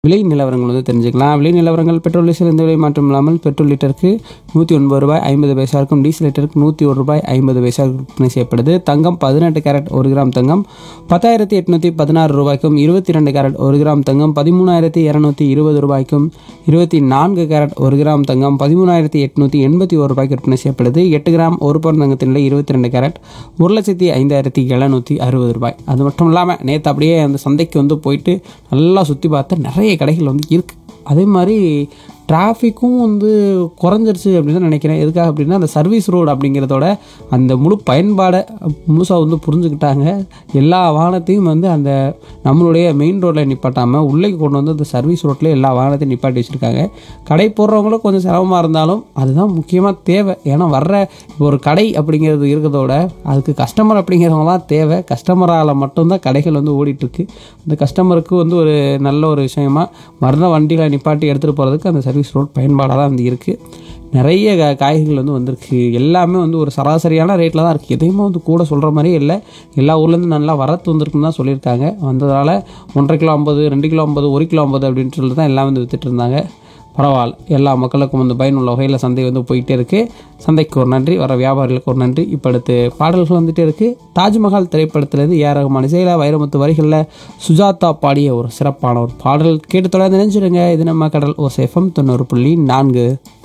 விலை நிலவரங்கள் வந்து தெரிஞ்சுக்கலாம் விலை நிலவரங்கள் பெட்ரோல் டீசல் எந்த விலை மாற்றம் இல்லாமல் பெட்ரோல் லிட்டருக்கு நூற்றி ஒன்பது ரூபாய் ஐம்பது பைசாருக்கும் டீசல் லிட்டருக்கு நூற்றி ஒரு ரூபாய் ஐம்பது பைசாவுக்கு விற்பனை செய்யப்படுது தங்கம் பதினெட்டு கேரட் ஒரு கிராம் தங்கம் பத்தாயிரத்தி எட்நூற்றி பதினாறு ரூபாய்க்கும் இருபத்தி ரெண்டு கேரட் ஒரு கிராம் தங்கம் பதிமூணாயிரத்தி இரநூத்தி இருபது ரூபாய்க்கும் இருபத்தி நான்கு கேரட் ஒரு கிராம் தங்கம் பதிமூணாயிரத்தி எட்நூற்றி எண்பத்தி ஒரு ரூபாய்க்கு விற்பனை செய்யப்படுது எட்டு கிராம் ஒரு பவுன் தங்கத்தின் விலை இருபத்தி ரெண்டு கேரட் ஒரு லட்சத்தி ஐந்தாயிரத்தி எழுநூற்றி அறுபது ரூபாய் அது மட்டும் இல்லாமல் நேற்று அப்படியே அந்த சந்தைக்கு வந்து போயிட்டு நல்லா சுற்றி பார்த்து நிறைய கடைகள் வந்து இருக்குது அதே மாதிரி டிராஃபிக்கும் வந்து குறைஞ்சிருச்சு அப்படின்னு தான் நினைக்கிறேன் எதுக்காக அப்படின்னா அந்த சர்வீஸ் ரோடு அப்படிங்கிறதோட அந்த முழு பயன்பாடை முழுசாக வந்து புரிஞ்சுக்கிட்டாங்க எல்லா வாகனத்தையும் வந்து அந்த நம்மளுடைய மெயின் ரோட்டில் நிப்பாட்டாமல் உள்ளே கொண்டு வந்து அந்த சர்வீஸ் ரோட்டில் எல்லா வாகனத்தையும் நிப்பாட்டி வச்சுருக்காங்க கடை போடுறவங்களும் கொஞ்சம் சிரமமாக இருந்தாலும் அதுதான் முக்கியமாக தேவை ஏன்னா வர்ற இப்போ ஒரு கடை அப்படிங்கிறது இருக்கிறதோட அதுக்கு கஸ்டமர் அப்படிங்கிறவங்க தான் தேவை கஸ்டமரால் மட்டும்தான் கடைகள் வந்து ஓடிட்டுருக்கு இந்த கஸ்டமருக்கு வந்து ஒரு நல்ல ஒரு விஷயமா வர்ற வண்டிகளை நிப்பாட்டி எடுத்துகிட்டு போகிறதுக்கு அந்த சர்வீஸ் ரோட் பயன்பாடாக தான் வந்து இருக்குது நிறைய கா காய்கறிகள் வந்து வந்திருக்கு எல்லாமே வந்து ஒரு சராசரியான ரேட்டில் தான் இருக்குது எதையுமே வந்து கூட சொல்கிற மாதிரியே இல்லை எல்லா ஊர்லேருந்து நல்லா வரத்து வந்திருக்குன்னு தான் சொல்லியிருக்காங்க வந்ததால் ஒன்றரை கிலோ ஐம்பது ரெண்டு கிலோ ஐம்பது ஒரு கிலோ ஐம்பது அப்படின்னு சொல்லி தான் எல்லாம் வந்து வித்துட்டு இருந்தாங்க பரவாயில்ல எல்லா மக்களுக்கும் வந்து பயனுள்ள வகையில் சந்தை வந்து போயிட்டே இருக்குது சந்தைக்கு ஒரு நன்றி வர வியாபாரிகளுக்கு ஒரு நன்றி இப்போ அடுத்து பாடல்கள் வந்துட்டே இருக்குது தாஜ்மஹால் திரைப்படத்திலேருந்து ஏ ரகுமான் இசையில் வைரமுத்து வரிகளில் சுஜாதா பாடிய ஒரு சிறப்பான ஒரு பாடல் கேட்டு தொடர்ந்து நினைச்சிடுங்க இது நம்ம கடல் ஓ எஃப்எம் தொண்ணூறு புள்ளி நான்கு